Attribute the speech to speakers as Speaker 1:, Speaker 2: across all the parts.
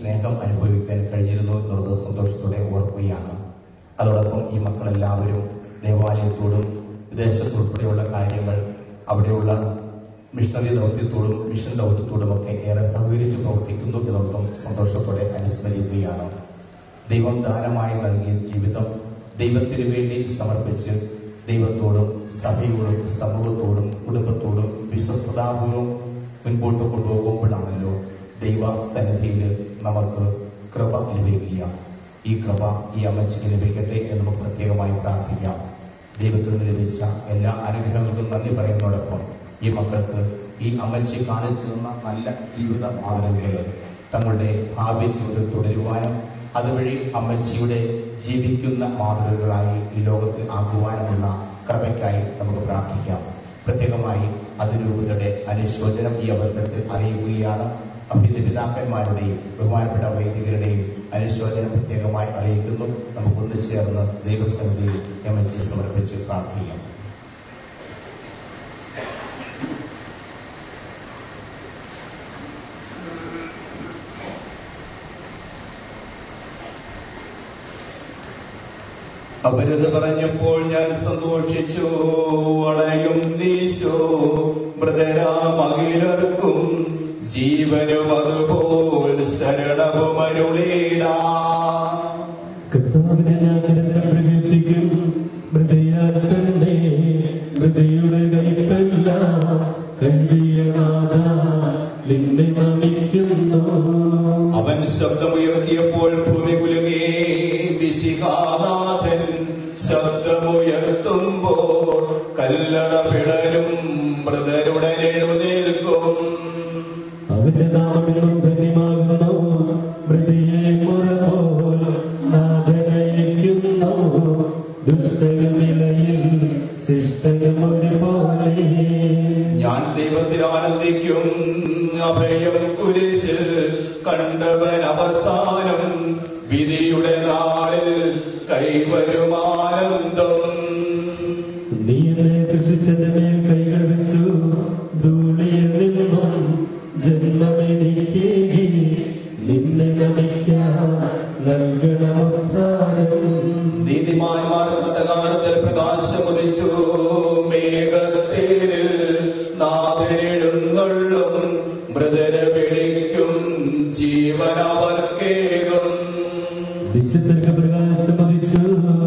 Speaker 1: സ്നേഹം അനുഭവിക്കാൻ കഴിഞ്ഞിരുന്നു എന്നുള്ളത് സന്തോഷത്തോടെ ഓർക്കുകയാണ് അതോടൊപ്പം ഈ മക്കളെല്ലാവരും ദേവാലയത്തോടും വിദേശത്തുൾപ്പെടെയുള്ള കാര്യങ്ങൾ അവിടെയുള്ള മിഷണറി ദൗത്യത്തോടും മിഷൻ ദൗത്യത്തോടും ഒക്കെ ഏറെ സഹകരിച്ച് പ്രവർത്തിക്കുന്നു എന്നോടൊപ്പം സന്തോഷത്തോടെ അനുസ്മരിക്കുകയാണ് ദൈവം ദാനമായി നൽകിയ ജീവിതം ദൈവത്തിനു വേണ്ടി സമർപ്പിച്ച് ദൈവത്തോടും സഭയോടും സമൂഹത്തോടും കുടുംബത്തോടും വിശ്വസ്തതാപൂർവം മുൻപോട്ട് കൊണ്ടുപോകുമ്പോഴാണല്ലോ ദൈവ സന്നിധിയിൽ നമുക്ക് കൃപ ലഭിക്കുക ഈ കൃപ ഈ അമ്മച്ചിക്ക് ലഭിക്കട്ടെ എന്ന് നമുക്ക് പ്രത്യേകമായി പ്രാർത്ഥിക്കാം ദൈവത്തിൽ നിന്ന് ലഭിച്ച എല്ലാ അനുഗ്രഹങ്ങൾക്കും നന്ദി പറയുന്നതോടൊപ്പം ഈ മക്കൾക്ക് ഈ അമ്മച്ചി കാണിച്ചു തന്ന നല്ല ജീവിത മാതൃകകൾ തങ്ങളുടെ ഭാവി ജീവിതത്തിൽ തുടരുവാനും അതുവഴി അമ്മച്ചിയുടെ ജീവിക്കുന്ന മാതൃകകളായി ഈ ലോകത്തിൽ ആക്കുവാനുമുള്ള കൃപയ്ക്കായി നമുക്ക് പ്രാർത്ഥിക്കാം പ്രത്യേകമായി അതിരൂപതയുടെ അനുശോചനം ഈ അവസരത്തിൽ അറിയുകയാണ് അഭിന്റെ പിതാക്കന്മാരുടെയും ബഹുമാനപ്പെട്ട വൈദികരുടെയും അനുശോചനം പ്രത്യേകമായി അറിയിക്കുന്നു നമുക്ക് ഒന്നുചേർന്ന് ദൈവസന്നിധിയിൽ എംഎച്ച് സമർപ്പിച്ച് പ്രാർത്ഥിക്കാം അവരത് പറഞ്ഞപ്പോൾ ഞാൻ സന്തോഷിച്ചു വളയും നീശോ മൃതരാമകിലർക്കും ജീവനും അതുപോൽ ശരണവും അരുളീടാ
Speaker 2: കർത്താവിനെ ഞാൻ നിരന്തരം പ്രകീർത്തിക്കും മൃദയാത്തന്നെ മൃദയുടെ കൈപ്പല്ല കണ്ടിയനാഥ നിന്നെ നമിക്കുന്നു
Speaker 1: അവൻ ശബ്ദമുയർത്തിയപ്പോൾ ഭൂമി കുലുങ്ങി വിശിഹാനാഥൻ ശബ്ദമുയർത്തുമ്പോൾ കല്ലറ പിളരും മൃതരുടെ എഴുന്നേൽക്കും
Speaker 2: അവന്റെ നാമം ധന്യമാകുന്നു മൃതിയെ മുറപോൽ നാഥനയിക്കുന്നു ദുഷ്ടനും നിലയിൽ ശിഷ്ടനും ഒരുപോലെ
Speaker 1: ഞാൻ ദൈവത്തിൽ ആനന്ദിക്കും അഭയം കുരിശിൽ കണ്ടവൻ അവസാനം വിധിയുടെ നാളിൽ കൈവരുമാനന്ദം
Speaker 2: നീ എന്നെ സൃഷ്ടിച്ചതിന്റെ മേൽ കൈകൾ വെച്ചു ധൂളിയിൽ നിന്നും ജന്മമെനിക്ക് നിന്നെ നമിക്കാൻ നൽകണമൊത്താരം
Speaker 1: നീതിമാന്മാർ അന്ധകാരത്തിൽ പ്രകാശമുദിച്ചു മേഘത്തേരിൽ നാഥനെഴുന്നള്ളും മൃതര വിളിക്കും ജീവനവർക്കേകും
Speaker 2: വിശുദ്ധർക്ക് പ്രകാശമതിച്ചു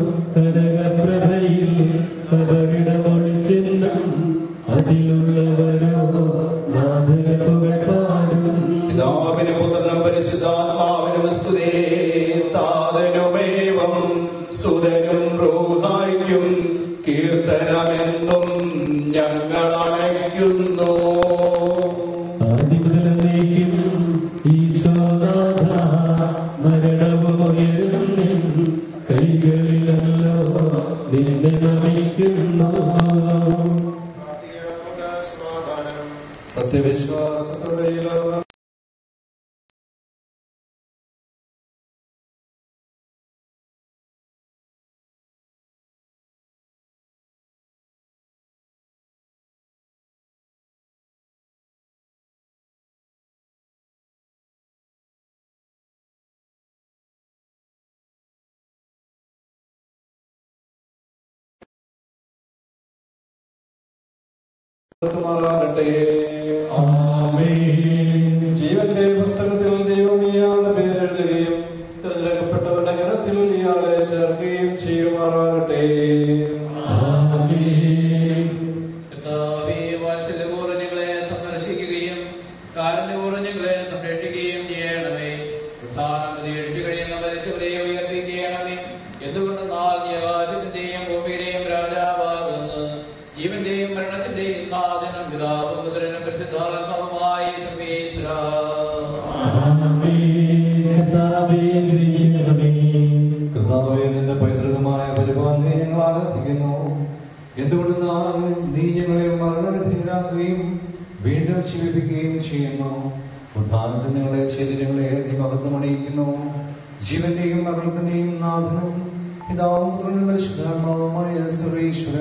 Speaker 2: കനകപ്രഭയിൽ അപകടമൊളിച്ചെന്നും അതിലുള്ളവരോ നാഥക പുകൾ പാടും
Speaker 1: പിതാവിനും പുത്രനും പരിശുദ്ധാത്മാവിനും സ്തുതേ താതനുമേവം സ്തുതനും റൂഹായിക്കും കീർത്തനമെന്നും ഞങ്ങൾ അണയ്ക്കുന്നു
Speaker 2: ആദിമുതലേക്കും ഈശോനാഥ മരണവുയർന്നിൻ കൈകളിലല്ലോ നിന്നെ നമിക്കുന്നു
Speaker 3: സത്യവിശ്വാസത്തോടെയുള്ള മാറാകട്ടെ ജീവന്റെ പുസ്തകത്തിൽ ദൈവം ഇയാളുടെ പേരെഴുതുകയും തിരഞ്ഞെടുക്കപ്പെട്ടവരുടെ ഗണത്തിൽ ഇയാളെ ചേർക്കുകയും ചെയ്യുമാറാകട്ടെ
Speaker 4: കർത്താവേ, വാത്സല്യപൂർവ്വം ഞങ്ങളെ സന്ദർശിക്കുകയും കാരുണ്യപൂർവ്വം ഞങ്ങളെ സംരക്ഷിക്കുകയും ചെയ്യണമേ ഉത്ഥാനം പ്രതീക്ഷിച്ചു കഴിയുന്ന മരിച്ചവരെ ഉയർത്തിക്കണമേ എന്തുകൊണ്ടെന്നാൽ നീ ആകാശത്തിന്റെയും ഭൂമിയുടെയും രാജാവാകുന്നു ജീവന്റെയും മരണത്തിന്റെയും നാഥനും പിതാവും പുത്രനും പരിശുദ്ധാത്മാവുമായി സർവേശ്വര
Speaker 3: കർത്താവേ നിന്റെ പൈതൃകമായ പരിപാലനയെ ഞങ്ങൾ ആരാധിക്കുന്നു എന്തുകൊണ്ടെന്നാൽ നീ ഞങ്ങളെ മരണവിധേയരാക്കുകയും വീണ്ടും ജീവിപ്പിക്കുകയും ചെയ്യുന്നു ഉദ്ധാനത്തിൽ നിങ്ങളെ ശരീരങ്ങളെ നീ മഹത്വമണിയിക്കുന്നു ജീവന്റെയും മരണത്തിന്റെയും നാഥനും പിതാവും പുത്രനും പരിശുദ്ധാത്മാവുമായ സർവീശ്വര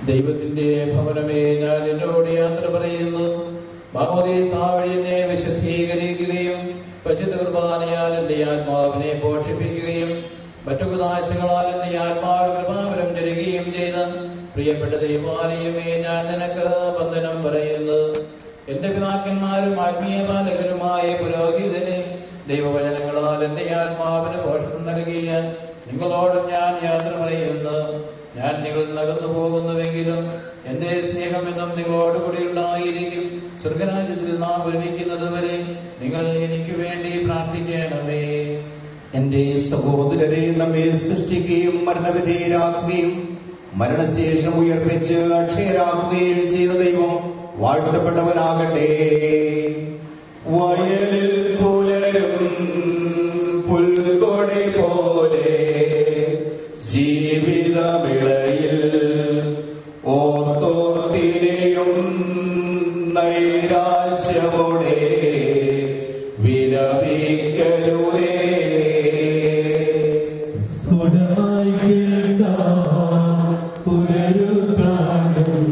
Speaker 4: ദൈവത്തിന്റെ ഭവനമേ ഞാൻ എന്നോട് യാത്ര പറയുന്നു ഭഗവതീസ വഴി എന്നെ വിശുദ്ധീകരിക്കുകയും പരിശുദ്ധ കുർബാനയാൽ എന്റെ ആത്മാവിനെ പോഷിപ്പിക്കുകയും മറ്റു കുതാശകളാൽ എന്റെ ആത്മാവ് കൃപാവരം തരികയും ചെയ്ത പ്രിയപ്പെട്ട ദൈവാലയമേ ഞാൻ നിനക്ക് വന്ദനം പറയുന്നു എന്റെ പിതാക്കന്മാരും ആത്മീയ ബാലകരുമായ പുരോഹിതനെ ദൈവവചനങ്ങളാൽ എന്റെ ആത്മാവിന് പോഷണം നൽകിയ നിങ്ങളോടും ഞാൻ യാത്ര പറയുന്നു ഞാൻ നിങ്ങൾ നകന്നു പോകുന്നുവെങ്കിലും എന്റെ സ്നേഹമെന്നും നിങ്ങളോട് കൂടി ഉണ്ടായിരിക്കും സ്വർഗരാജ്യത്തിൽ നാം ഒരുമിക്കുന്നത് വരെ നിങ്ങൾ എനിക്ക് വേണ്ടി പ്രാർത്ഥിക്കണമേ
Speaker 1: എന്റെ സഹോദരരെ നമ്മെ സൃഷ്ടിക്കുകയും മരണവിധേയരാക്കുകയും മരണശേഷം ഉയർപ്പിച്ച് അക്ഷയരാക്കുകയും ചെയ്ത ദൈവം വാഴ്ത്തപ്പെട്ടവനാകട്ടെ വയലിൽ പുലരും പുൽക്കൊടി പോലെ ജീവിതമിളയിൽ ഓർത്തോർത്തിനെയും നൈരാശ്യമോടെ വിരമിക്കരുതേ
Speaker 2: സ്ഫുടമായി കേൾക്കാം പുനരുദ്ധാനം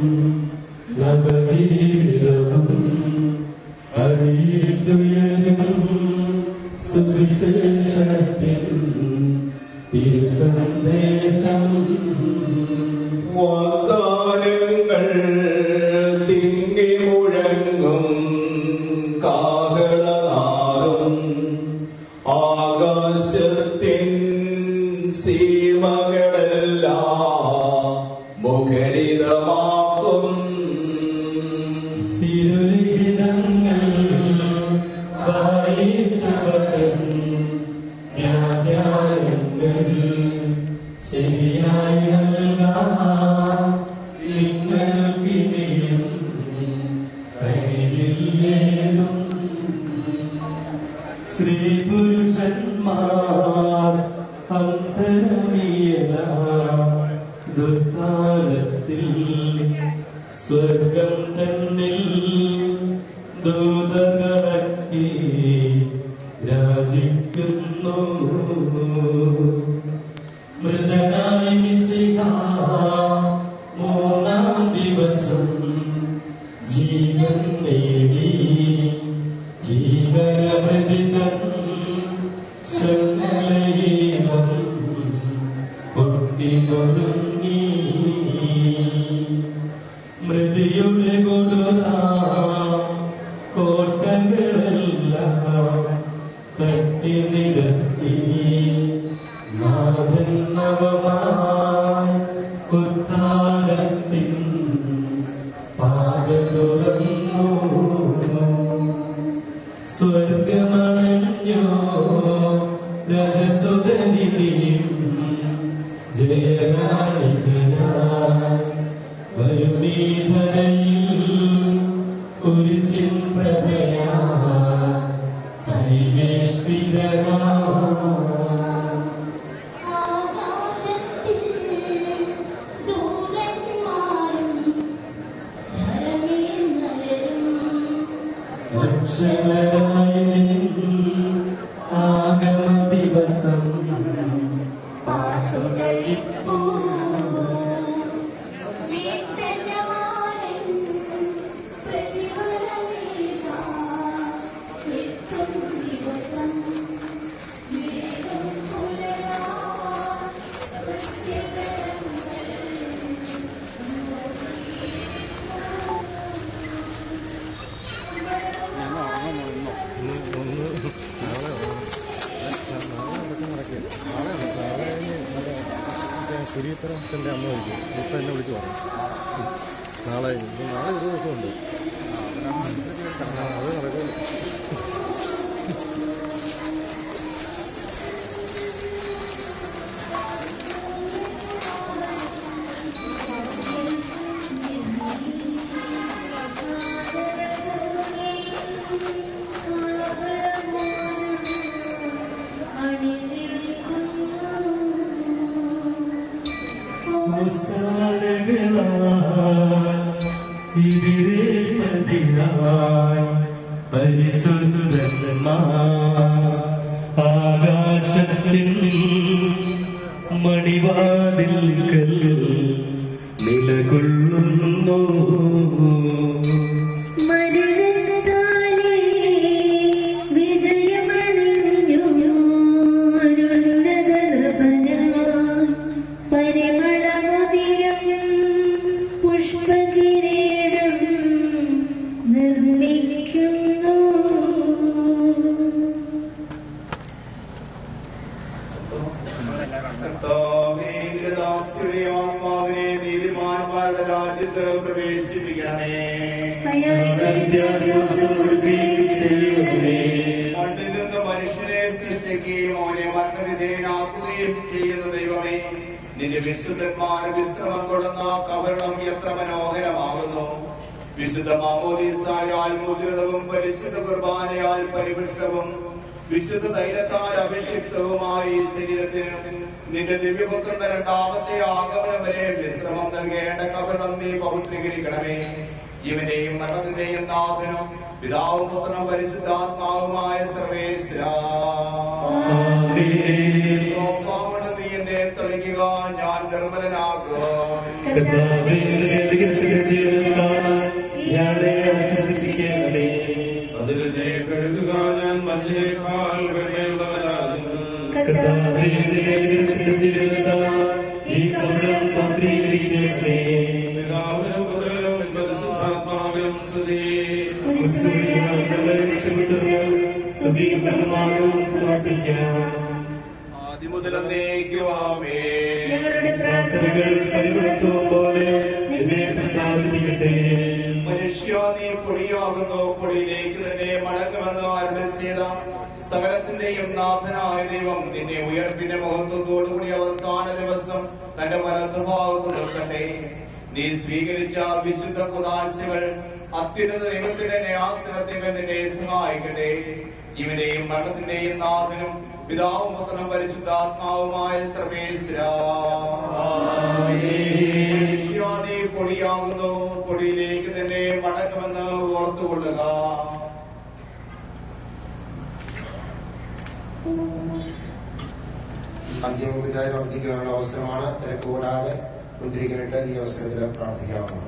Speaker 2: നവജീവിതവും അറിയിച്ചുയരും സുവിശേഷത്തിൻ തിരുസന്ദേശം
Speaker 1: വാഗ്ദാനങ്ങൾ തിങ്ങി മുഴങ്ങും കാഹളനാദം ആകാശത്തിൻ സീമകളെല്ലാം മുഖരിതമാക്കും
Speaker 2: തിരുലിഖിതങ്ങൾ വായിച്ചവൻ ന്യായങ്ങൾ ശരിയായി നൽകാം നിങ്ങൾക്കിനിയും കഴിയില്ലേതും സ്ത്രീ പുരുഷന്മാർ അന്തരമീയല ദുഃഖാലത്തിൽ സ്വർഗം തന്നിൽ ദൂതകളക്കി രാജിക്കുന്നു മൃതനായി മിശിഹ മൂന്നാം ദിവസം ജീവൻ നേടി ഭീകരമൃതിതൻ ചങ്ങലയീവം പൊട്ടിക്കൊടുങ്ങി മൃതിയുടെ കൊടുത കോട്ടകളെല്ലാം തട്ടി നിരത്തി നാഥൻ നവമായി ഉത്താരത്തിൻ പാത തുറന്നു സ്വർഗമണഞ്ഞോ രഹസുതനിധിയും ജയനാളികനായി വരുമീധരയിൽ കുരിശിൻ പ്രഭയാ പരിവേഷ്ടിതനാ
Speaker 5: ആകാശത്തിൽ ദൂതന്മാരും ധരമേൽ നരരും
Speaker 2: രക്ഷകനായി ആഗമ ദിവസം പാട്ടുകളിപ്പൂ
Speaker 5: വീട്ടജവാനൻ പ്രതിഫലമേകാൻ എത്തും ദിവസം മേഘം പുലരാൻ പ്രത്യകരങ്ങൾ
Speaker 6: കുരിയത്തരത്തിൻ്റെ അമ്മ വയ്ക്കും ഇപ്പം എന്നെ വിളിച്ചു പറഞ്ഞു നാളെ ഇപ്പം നാളെ ഒരു ദിവസമുണ്ട് ആ, അത് നടക്കും
Speaker 2: ആകാശത്തിൽ മണിവാതിൽക്കൽ നിലകൊള്ളുന്നു
Speaker 5: മരണത്താലേ വിജയമണിഞ്ഞു അരുണതർപ്പനായി പരിമളമുദിരം പുഷ്പകിരീടം നിർമ്മിക്കുന്നു
Speaker 7: ആത്മാവിനെ നീതിമാന്മാരുടെ രാജ്യത്ത് പ്രവേശിപ്പിക്കണമേ
Speaker 5: അയാൾക്ക്
Speaker 2: നിത്യാശ്വാസം കൊടുക്കുകയും ചെയ്യുന്നേ
Speaker 7: മണ്ണിൽ നിന്ന് മനുഷ്യനെ സൃഷ്ടിക്കുകയും അവനെ മരണവിധേയനാക്കുകയും ചെയ്യുന്ന ദൈവമേ നിന്റെ വിശുദ്ധന്മാർ വിശ്രമം കൊള്ളുന്ന കവരണം എത്ര മനോഹരമാകുന്നു വിശുദ്ധ മാമോദീസായാൽ മുദ്രിതവും പരിശുദ്ധ കുർബാനയാൽ പരിപുഷ്ടവും വിശുദ്ധ തൈലത്താൽ അഭിഷിക്തവുമായി ശരീരത്തിന് നിന്റെ ദിവ്യപുത്രന്റെ രണ്ടാമത്തെ ആഗമനം വരെ വിശ്രമം നൽകേണ്ട കവരണം നീ പവിത്രീകരിക്കണമേ ജീവന്റെയും മരണത്തിന്റെയും നാഥനും പിതാവും പുത്രനും പരിശുദ്ധാത്മാവുമായ സർവേശ്വര സ്വഭാവം നീ എന്നെ തെളിക്കുക ഞാൻ നിർമ്മലനാകും
Speaker 2: കർത്താവേ, ഇയാളെ ആശ്വസിപ്പിക്കണമേ
Speaker 4: അതിനെ കഴുകുക ഞാൻ മഞ്ഞേക്കാൾ വെണ്ണയുള്ളവരാകുന്നു
Speaker 2: കർത്താവേ, ഈ കവളം പത്രീകരിക്കണമേ
Speaker 4: പിതാവിനും പുത്രനും പരിശുദ്ധാത്മാവിനും സ്തുതി
Speaker 2: സ്തുതിയും ബഹുമാനവും സമർപ്പിക്കണം
Speaker 7: ആദ്യമുതലേക്കുവാമേ
Speaker 5: ഞങ്ങളുടെ
Speaker 2: പ്രാർത്ഥനകൾ പരിമളത്വം പോലെ എന്നെ പ്രസാദിപ്പിക്കട്ടെ
Speaker 7: മനുഷ്യ നീ പൊടിയാകുന്നു പൊടിയിലേക്ക് തന്നെ മടങ്ങുമെന്ന് അരുളി ചെയ്ത സകലത്തിന്റെയും നാഥനായ ദൈവം നിന്നെ ഉയർപ്പിന്റെ മഹത്വത്തോടുകൂടി അവസാന ദിവസം തന്റെ വലതുഭാഗത്ത് നിർത്തട്ടെ നീ സ്വീകരിച്ച വിശുദ്ധ കുദാശകൾ അത്യുന്നത ദൈവത്തിന്റെ ന്യാസനത്തിൽ നിന്നെ സഹായിക്കട്ടെ ജീവന്റെയും മരണത്തിന്റെയും നാഥനും പിതാവും പുത്രനും പരിശുദ്ധാത്മാവുമായ സർവേശ്വര മനുഷ്യ നീ പൊടിയാകുന്നു പൊടിയിലേക്ക് തന്നെ മടക്കുമെന്ന് ഓർത്തുകൊള്ളുക
Speaker 8: അന്ത്യമുഖിതായി വർദ്ധിക്കാനുള്ള അവസരമാണ് തിരക്ക് കൂടാതെ മുദ്രിക്കാനായിട്ട് ഈ അവസരത്തിൽ പ്രാർത്ഥിക്കാവുന്നതാണ്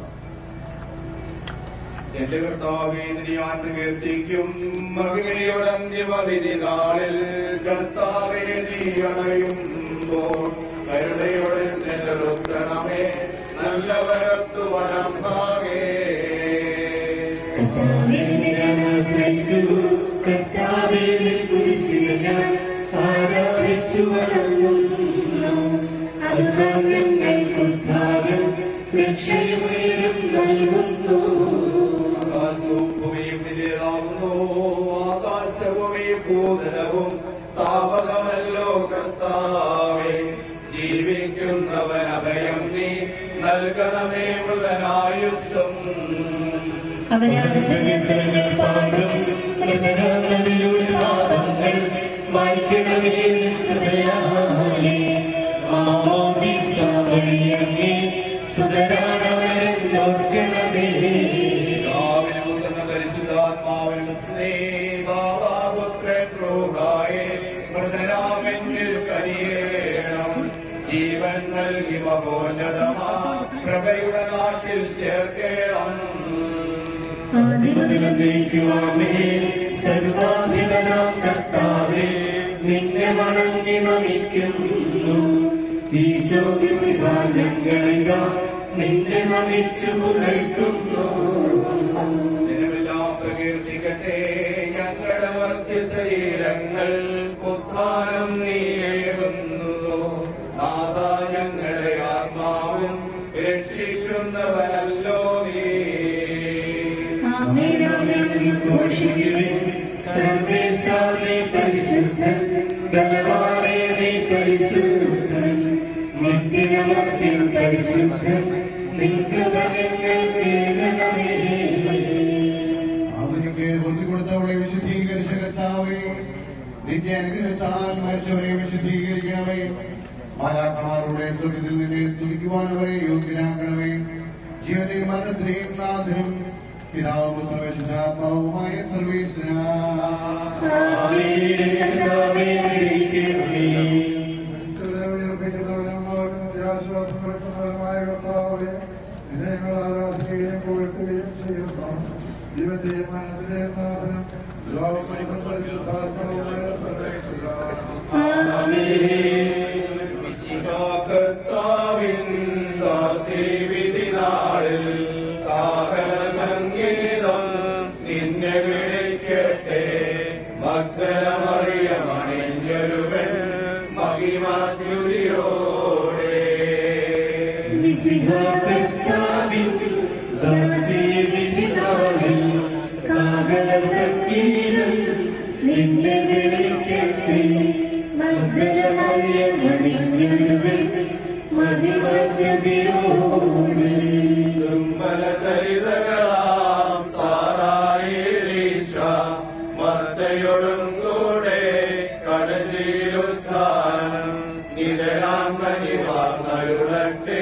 Speaker 7: എന്റെ കർത്താവേ നിന്നെ ഞാൻ പ്രകീർത്തിക്കും മഹിമയുടെ അന്തിമവിധി നാളിൽ കർത്താവേ നീ അണയുമ്പോൾ കരുണയോടെ നിലനിർത്തണമേ നല്ല വരത്തു വരം ഭാഗേ
Speaker 2: കർത്താവേ, നിന്നെ ഞാൻ ആശ്രയിച്ചു. കർത്താവേ, നിൻ കുരിശിനെ ഞാൻ ആരാധിച്ചു വണങ്ങുന്നു. അതുതാൻ ഞങ്ങൾക്ക് ഉദ്ധാരം രക്ഷയുമേറും നൽകുന്നു
Speaker 7: ആകാശവും ഭൂമിയും നിന്റേതാകുന്നു ആകാശവും ഈ ഭൂതലവും താപകമല്ലോ കർത്താവേ ജീവിക്കുന്നവൻ അഭയം നീ നൽകണമേ മൃതനായുസ്സും
Speaker 2: അവരാധനങ്ങൾ പാടും മൃതരാണവരുടെ പാപങ്ങൾ വായിക്കണമേ ഹൃദയാലേ മാമോദീസ വഴിയങ്ങേ സുതരാണവരെന്നോർക്കണമേ
Speaker 7: പിതാവിനും പുത്രനും പരിശുദ്ധാത്മാവിനും സ്തുതി. ബാവാപുത്രൻ റൂഹായേ, മൃതനാമെന്നിൽ കനിയേണം. ജീവൻ നൽകി മഹോന്നതമാ പ്രഭയുടെ നാട്ടിൽ ചേർക്കേണം
Speaker 2: ആദിമുതലേക്കുവാമേ സർവാധിപനാം കർത്താവേ നിന്നെ വണങ്ങി നമിക്കുന്നു ഈശോ വിശുദ്ധാംഗങ്ങളിക നിന്നെ നമിച്ചു പുകഴ്ത്തുന്നു
Speaker 7: ജനമെല്ലാം പ്രകീർത്തിക്കട്ടെ ഞങ്ങളുടെ മർത്യ ശരീരങ്ങൾ ഉത്ഥാനം നീയേകുന്നു നാഥ ഞങ്ങളുടെ ആത്മാവും രക്ഷിക്കുന്നവനല്ലോ നീ
Speaker 2: സർവേശാലേ പരിശുദ്ധൻ ബലവാനേ നീ പരിശുദ്ധൻ നിത്യനമർത്തിൽ പരിശുദ്ധൻ നിത്യവനങ്ങൾ കേൾക്കണമേ
Speaker 3: അവർക്ക് കൊടുത്തവളെ വിശുദ്ധീകരിച്ച കർത്താവേ നിത്യ അനുഗ്രഹത്താൽ മരിച്ചവരെ വിശുദ്ധീകരിക്കണമേ മാലാഖമാരുടെ സ്വർഗത്തിൽ നിന്നെ സ്തുതിക്കുവാൻ അവരെ യോഗ്യരാക്കണമേ ജീവനെയും മരണത്തിനെയും നാഥനും പിതാവും പുത്രവിശുദ്ധാത്മാവുമായ സർവീസിനാ നിന്നെ ഞങ്ങൾ ആരാധിക്കുകയും പുകഴ്ത്തുകയും ചെയ്യുന്നു ജീവന്റെയും മരണത്തിന്റെയും നാഥനും ലോകമുഴുവൻ പരിശുദ്ധാത്മാവുമായ സർവേശ്വരാ.
Speaker 7: കർത്താവിൻ ദാസീവിധി നാളിൽ കാഹള സംഗീതം നിന്നെ വിളിക്കട്ടെ മഗ്ദലമറിയമണിഞ്ഞൊരുവൻ മഹിമാദ്യുതിയോടെ
Speaker 2: വിശിഹാകർത്താവിൻ ദാസീവിധിനാളിൽ കാഹളസംഗീതം നിന്നെ വിളിക്കട്ടെ മഗ്ദലമറിയമണിഞ്ഞൊരുവൻ മഹിമദ്യതയോടെ
Speaker 7: നിർമ്മല ചരിതകളാം സാറായിലീശ മർത്തയോടും കൂടെ കടശീലുദ്ധാനം നിതരാം കനിവാർന്നരുളട്ടെ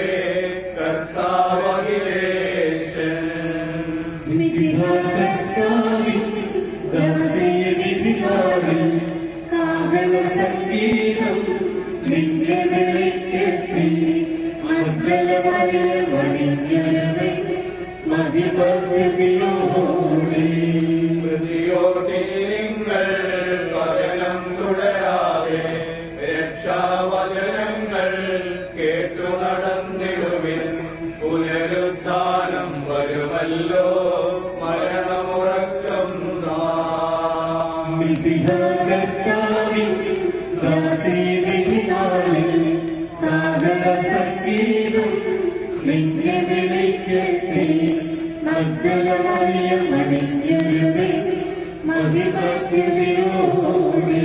Speaker 7: കർത്താവകിലേശൻ
Speaker 2: വിശിഹാകർത്താവിൻ ദാസീവിധിനാളിൽ കാഹളസംഗീതം നിന്നെ വിളിക്കട്ടെ മഗ്ദലമറിയമണിഞ്ഞൊരുവൻ മഹിമദ്യതയോടെ
Speaker 7: പ്രതിയോട്ടിനി നിങ്ങൾ പതനം തുടരാതെ രക്ഷാവചനങ്ങൾ കേട്ടു നടന്നിടുവിൻ പുനരുത്ഥാനം വരുമല്ലോ മരണമുറക്കം നാം
Speaker 2: വിശിഹാകർത്താവിൻ ദാസീവിധിനാളിൽ കാഹളസംഗീതം നിന്നെ വിളിക്കട്ടെ മഗ്ദലമറിയമണിഞ്ഞൊരുവൻ മഹിമദ്യതയോടെ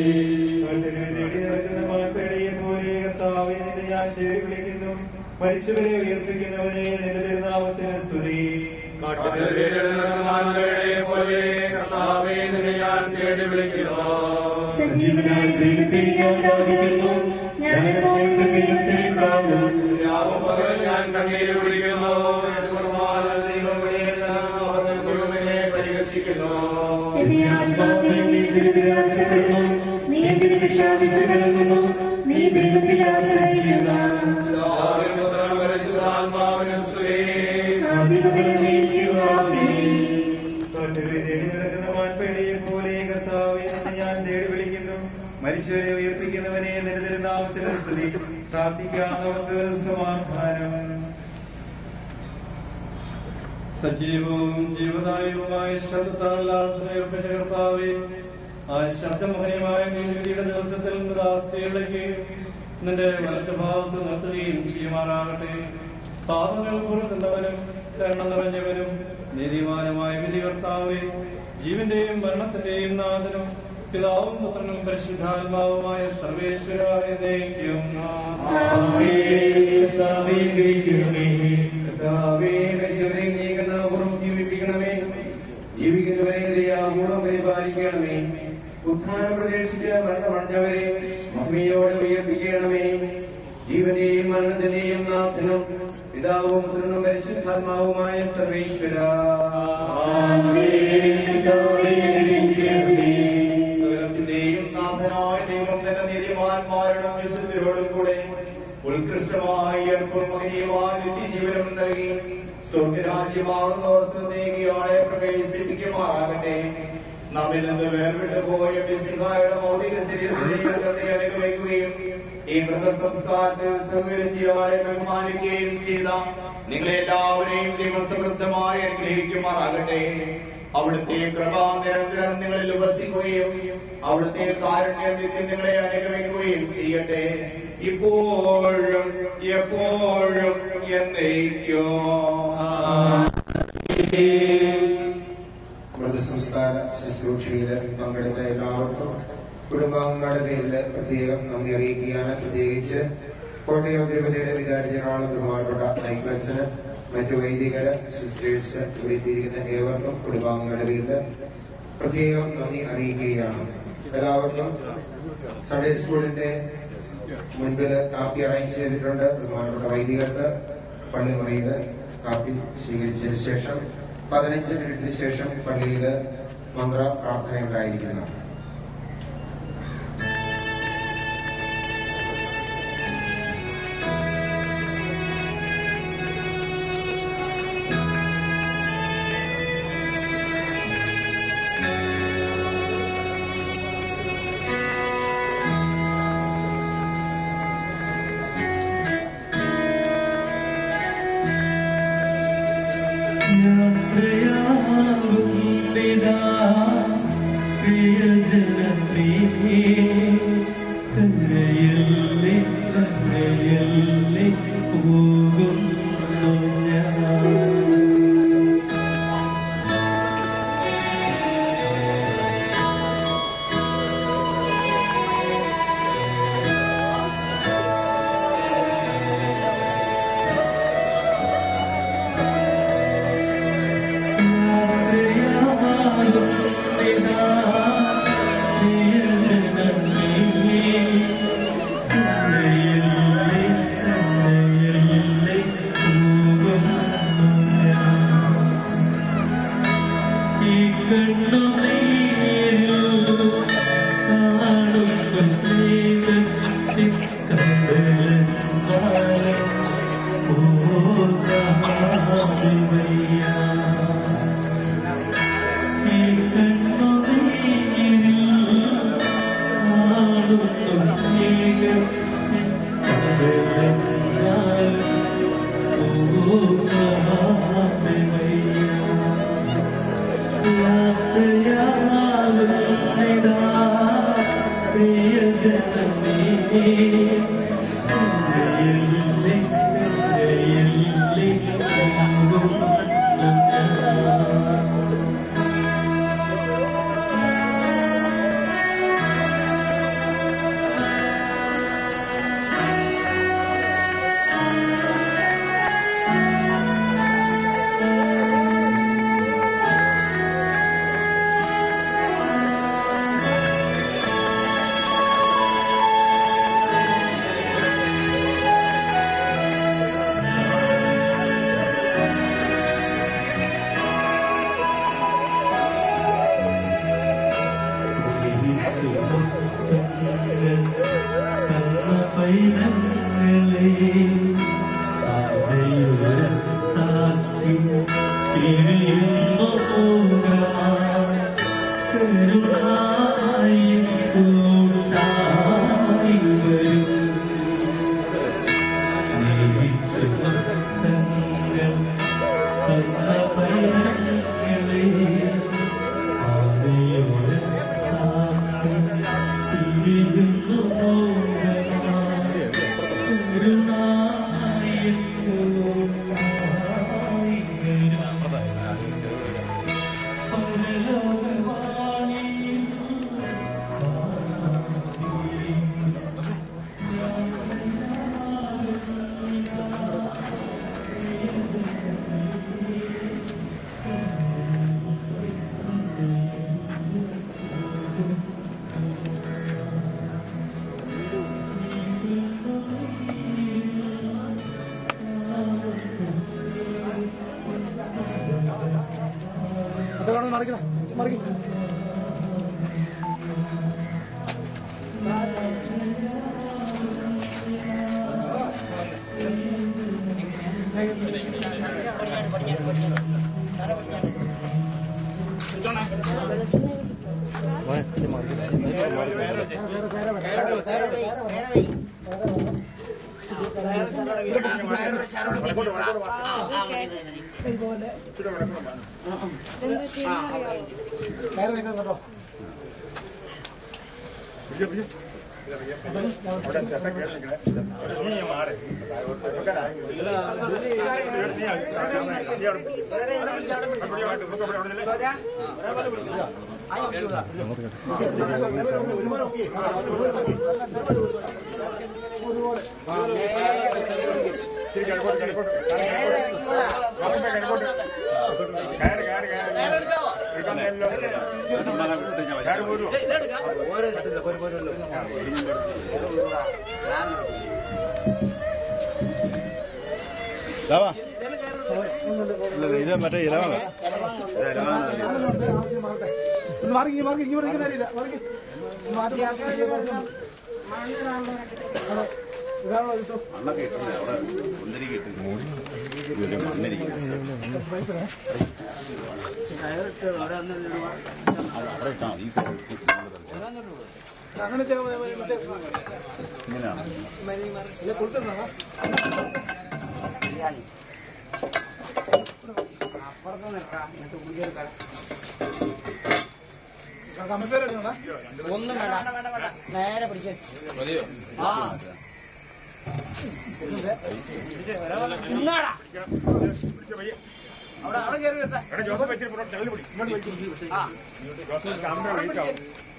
Speaker 9: മരിച്ചവരെ ഉയർപ്പിക്കുന്നവനെ നിന്റെ തിരുനാമത്തിന് സ്തുതി
Speaker 7: കാട്ടുമാൻകളെ പോലെ കർത്താവേ നിന്നെ ഞാൻ തേടി വിളിക്കുന്നു
Speaker 2: സജീവനായ ദൈവത്തെ ഞാൻ ആരാധിക്കുന്നു ഞാൻ എപ്പോഴും ദൈവത്തെ കാണും
Speaker 7: രാവും പകൽ ഞാൻ കണ്ണീര് വിളിക്കുന്നു എന്തുകൊണ്ടുമാൽ ദൈവം വിളിയെന്ന് അവൻ ഗുരുവിനെ പരിഹസിക്കുന്നു
Speaker 2: എന്റെ ആത്മാവിനെ നീ ദൈവത്തിൽ ആശ്രയിക്കുന്നു നീ എന്തിനു വിഷാദിച്ചു കിടക്കുന്നു നീ ദൈവത്തിൽ ആശ്രയിക്കുക
Speaker 7: പിതാവിനും പുത്രനും പരിശുദ്ധാത്മാവിനും സ്തുതി
Speaker 2: ആദിമുതൽ നീക്കുക
Speaker 9: തോറ്റവരെ തേടി നടക്കുന്ന മാൻപേടിയെ പോലെ കർത്താവെ നിന്നെ ഞാൻ തേടി വിളിക്കുന്നു മരിച്ചവരെ ഉയർപ്പിക്കുന്നവനെ നിന്റെ തിരുനാമത്തിന് സ്തുതി പ്രാർത്ഥിക്കാവുന്നവർക്ക് സമാധാനം
Speaker 10: സജീവവും ജീവദായകവുമായ ശബ്ദത്താൽ ആശ്രയർപ്പിച്ച കർത്താവെ ആ ശബ്ദമഹനീയമായ നീതിയുടെ ദിവസത്തിൽ ദാസികളെ നിന്റെ വലത്ത് ഭാഗത്ത് നിർത്തുകയും ചെയ്യുമാറാകട്ടെ പാപങ്ങൾ പുറത്തുന്നവനും കരുണ നിറഞ്ഞവനും നീതിമാനുമായ വിധികർത്താവെ ജീവന്റെയും മരണത്തിന്റെയും നാഥനും പിതാവും പുത്രനും പരിശുദ്ധാത്മാവുമായ സർവേശ്വരായ നയിക്കും
Speaker 7: ജീവിപ്പിക്കണമേ ജീവിക്കുന്നവരെ ദയാപൂർവം പരിപാലിക്കണമേ ഉത്ഥാനം പ്രതീക്ഷിച്ച് മരണമടഞ്ഞവരെ മഹിമയോടെ ഉയർപ്പിക്കണമേ ജീവനെയും മരണത്തിനെയും നാഥനും പിതാവും പുത്രനും പരിശുദ്ധാത്മാവുമായ സർവേശ്വര സകലത്തിന്റെയും നാഥനായ ദൈവം തന്നെ നീതിമാന്മാരോടും വിശുദ്ധരോടും കൂടെ ഉത്കൃഷ്ടമായ അല്പം മഹനീയമായ നിത്യജീവനം നൽകി സ്വർഗരാജ്യമാകുന്ന നീങ്ങിയോടെ പ്രവേശിപ്പിക്കുമാറാകട്ടെ നമ്മിൽ നിന്ന് വേർവിട്ട് പോയ മിശിഹായുടെ ഭൗതിക ശരീരത്തെ അനുഗ്രഹിക്കുകയും ഈ വ്രത സംസ്കാരത്തിൽ സഹകരിച്ചയാളെ ബഹുമാനിക്കുകയും ചെയ്ത നിങ്ങളെല്ലാവരെയും ദൈവസമൃദ്ധമായി അനുഗ്രഹിക്കുമാറാകട്ടെ അവിടുത്തെ കൃപ നിരന്തരം നിങ്ങളിൽ ഉപസിക്കുകയും അവിടുത്തെ കാരുണ്യം നിത്യം നിങ്ങളെ അനുഗ്രഹിക്കുകയും ചെയ്യട്ടെ ഇപ്പോഴും എപ്പോഴും എന്നേക്കോ
Speaker 8: മൃതസംസ്കാര ശുശ്രൂഷയിൽ പങ്കെടുത്ത എല്ലാവർക്കും കുടുംബാംഗങ്ങളുടെ പേരിൽ പ്രത്യേകം നന്ദി അറിയിക്കുകയാണ് പ്രത്യേകിച്ച് കോട്ടയം തിരുപതിയുടെ വികാരി ജനറാൾ ബഹുമാനപ്പെട്ട മൈക്കിളച്ചന് മറ്റു വൈദികര് സിസ്റ്റേഴ്സ് ഇവിടെ എത്തിയിരിക്കുന്ന ഏവർക്കും കുടുംബാംഗങ്ങളുടെ പേരിൽ പ്രത്യേകം നന്ദി അറിയിക്കുകയാണ് എല്ലാവർക്കും സൺഡേ സ്കൂളിന്റെ മുൻപിൽ കാപ്പി അറേഞ്ച് ചെയ്തിട്ടുണ്ട് ബഹുമാനപ്പെട്ട വൈദികർക്ക് പള്ളിമുറിയിൽ കാപ്പി സ്വീകരിച്ചതിന് ശേഷം പതിനഞ്ച് മിനിറ്റിന് ശേഷം പള്ളിയിൽ മന്ത്ര പ്രാർത്ഥന ഉണ്ടായിരിക്കുന്നു
Speaker 7: ും
Speaker 6: ഇത് മറ്റേ ഇലവാണ്
Speaker 3: ഇങ്ങനെയാണ്
Speaker 11: ഒന്നും വേണ്ട നേരെ പിടിച്ച് ആ ഇന്നാടാ അവിടെ അവിടെ കയറി വെക്കാം
Speaker 7: ജോസഫ് വെച്ചിട്ട് പുറത്ത് തള്ളി പിടി. ഇങ്ങോട്ട് വെച്ച്.
Speaker 11: ആ
Speaker 7: ജോസഫ് ക്യാമറ വെയിറ്റ് ആവും.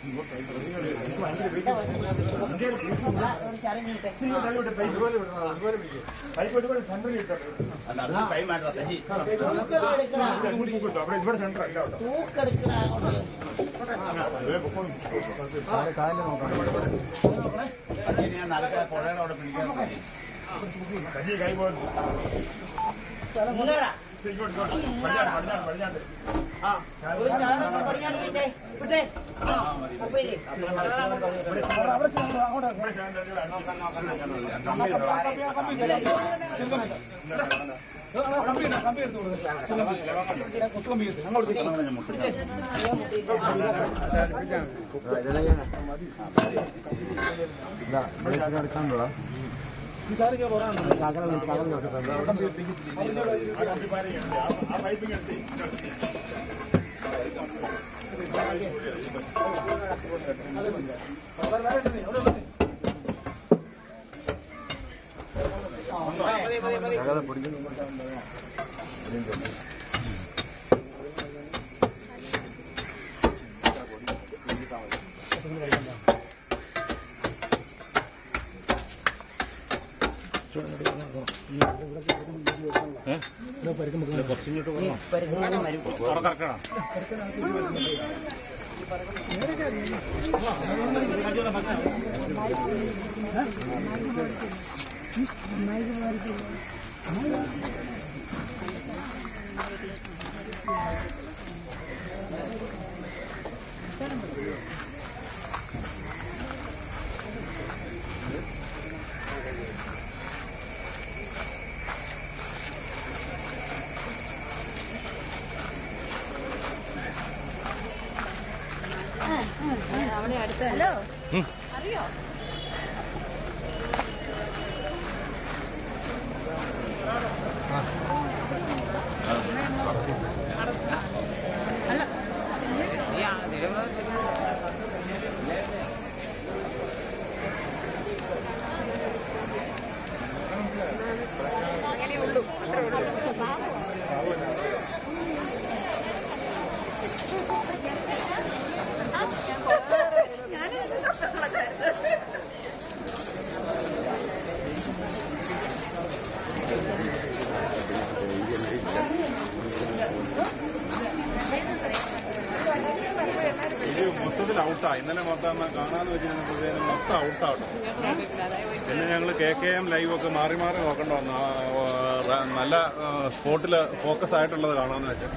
Speaker 7: തള്ളി വിട്ട് പൈ ഇതുപോലെ വിടണം. അതുപോലെ പിടിക്ക്. പൈപ്പ് ഇതുപോലെ സെന്ററിൽ ഇട്ടോ.
Speaker 11: തൂക്കെടുക്കണ
Speaker 7: അവിടെ ഇവിടെ സെന്റർ അല്ല കേട്ടോ.
Speaker 11: തൂക്കെടുക്കണ അങ്ങോട്ട്
Speaker 7: അതേ പൊക്കോളും. കഞ്ഞി കൈ പോകുന്നു
Speaker 11: ഇന്നാടാ
Speaker 7: ഇങ്ങോട്ട് ഇങ്ങോട്ട്. പടിഞ്ഞാറ് പടിഞ്ഞാറ് പടിഞ്ഞാറ്
Speaker 11: ആ ഒരു സാധനം പഠിക്കാണ്ട് വിട്ടേ വിട്ടേ ആ അപ്പൊ ഇല്ലേ
Speaker 7: ആ പൈപ്പിങ് എടുത്ത്
Speaker 11: പരിഗണന വരും
Speaker 2: അവിടെ അടുത്ത് ഹലോ അറിയോ
Speaker 12: ഇത് മൊത്തത്തിൽ ഔട്ടാ ഇന്നലെ മൊത്തം കാണാന്ന് വെച്ചിരുന്നപ്പോഴത്തേനും മൊത്തം ഔട്ടാണ് പിന്നെ ഞങ്ങൾ കെ കെ എം ലൈവ് ഒക്കെ മാറി മാറി നോക്കേണ്ട വന്നു ആ, ആ, നല്ല സ്പോട്ടിൽ ഫോക്കസ് ആയിട്ടുള്ളത് കാണാമെന്ന് വെച്ചാൽ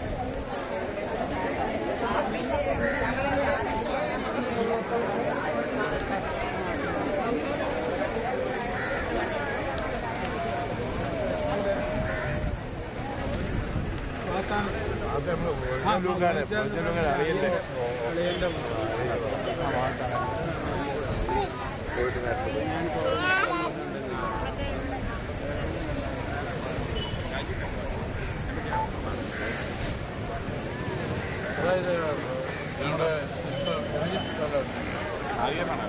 Speaker 12: അറിയില്ലേ
Speaker 6: അതായത് ഞങ്ങളുടെ
Speaker 12: അറിയാനാണ്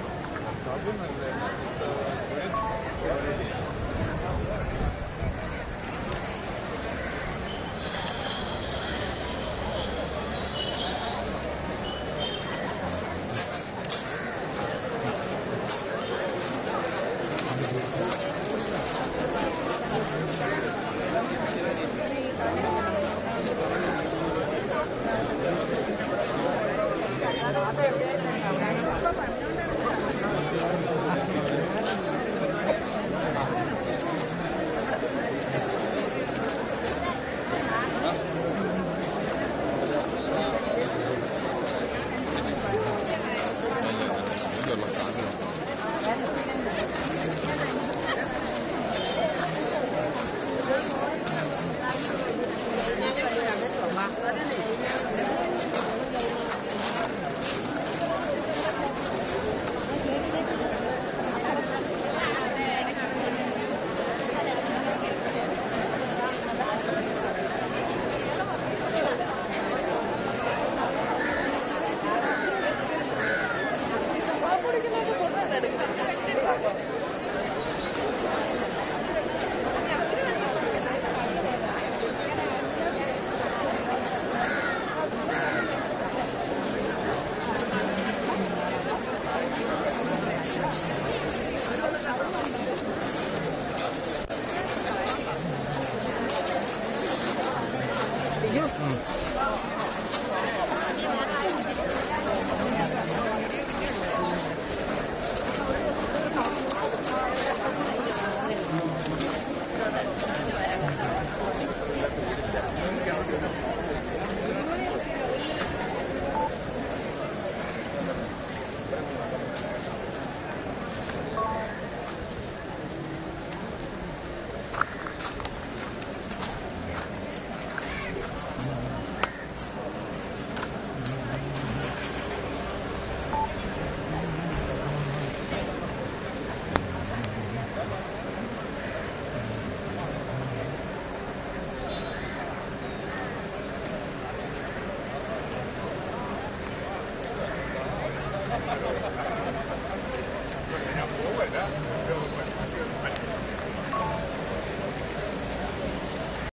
Speaker 12: ഞാൻ പോവല്ല